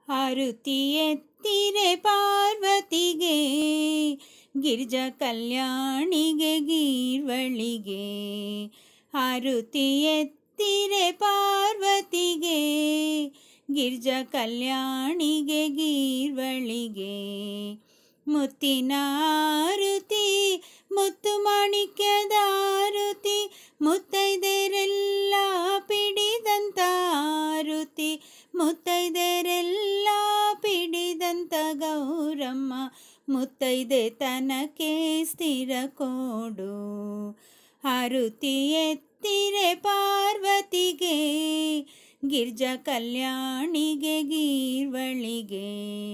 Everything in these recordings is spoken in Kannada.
ಆರುತಿ ಎತ್ತಿರೆ ಪಾರ್ವತಿಗೆ ಗಿರಿಜಾ ಕಲ್ಯಾಣಿಗೆ ಗೀರ್ವಳಿಗೆ ಆರುತಿ ಎತ್ತಿರೆ ಪಾರ್ವತಿಗೆ ಗಿರಿಜಾ ಕಲ್ಯಾಣಿಗೆ ಗೀರ್ವಳಿಗೆ ಮುತ್ತಿನ ಆರುತಿ ಮುತ್ತು ಮಾಣಿಕ್ಯದ ಆರುತಿ ಮುತ್ತೈದೆರೆಲ್ಲ ಪಿಡಿದಂತ ಆರುತಿ ಮುತ್ತೈದೆರೆಲ್ಲ ಪಿಡಿದಂತ ಗೌರಮ್ಮ ಮುತ್ತೈದೆ ತನಕೆ ಸ್ಥಿರ ಕೋಡು ಆರುತಿ ಎತ್ತಿರೆ ಪಾರ್ವತಿಗೆ ಗಿರ್ಜಾ ಕಲ್ಯಾಣಿಗೆ ಗೀರ್ವಳಿಗೆ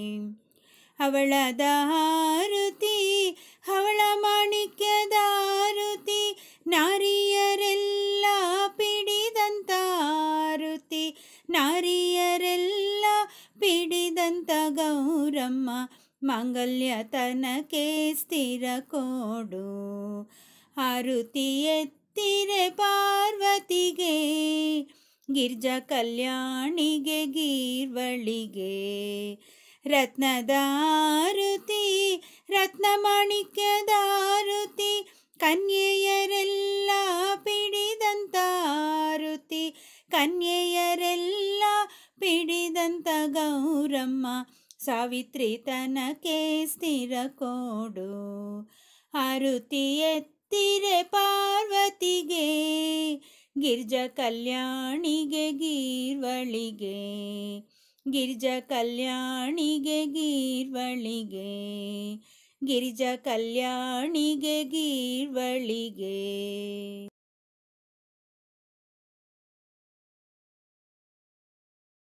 ಅವಳದ ಆರುತಿ ಅವಳ ಮಾಣಿಕ್ಯದ ಆರುತಿ ನಾರಿಯರೆಲ್ಲ ಪಿಡಿದಂತ ಆರುತಿ ನಾರಿಯರೆಲ್ಲ ಪಿಡಿದಂತ ಗೌರಮ್ಮ ಮಾಂಗಲ್ಯ ತನಕೆ ಸ್ಥಿರ ಕೋಡು ಆರುತಿ ಎತ್ತಿರೆ ಪಾರ್ವತಿಗೆ ಗಿರ್ಜಾ ಕಲ್ಯಾಣಿಗೆ ಗೀರ್ವಳಿಗೆ ರತ್ನದ ಆರುತಿ ರತ್ನ ಮಾಣಿಕ್ಯದ ಆರುತಿ ಕನ್ಯೆಯರೆಲ್ಲ ಪಿಡಿದಂತ ಆರುತಿ ಕನ್ಯೆಯರೆಲ್ಲ ಪಿಡಿದಂತ ಗೌರಮ್ಮ ಸಾವಿತ್ರಿ ತನಕೆ ಸ್ಥಿರ ಕೋಡು ಆರುತಿ ಎತ್ತಿರೆ ಪಾರ್ವತಿಗೆ ಗಿರ್ಜಾ ಕಲ್ಯಾಣಿಗೆ ಗೀರ್ವಳಿಗೆ ಗಿರಿಜಾ ಕಲ್ಯಾಣಿಗೆ ಗೀರ್ವಳಿಗೆ ಗಿರಿಜಾ ಕಲ್ಯಾಣಿಗೆ ಗೀರ್ವಳಿಗೆ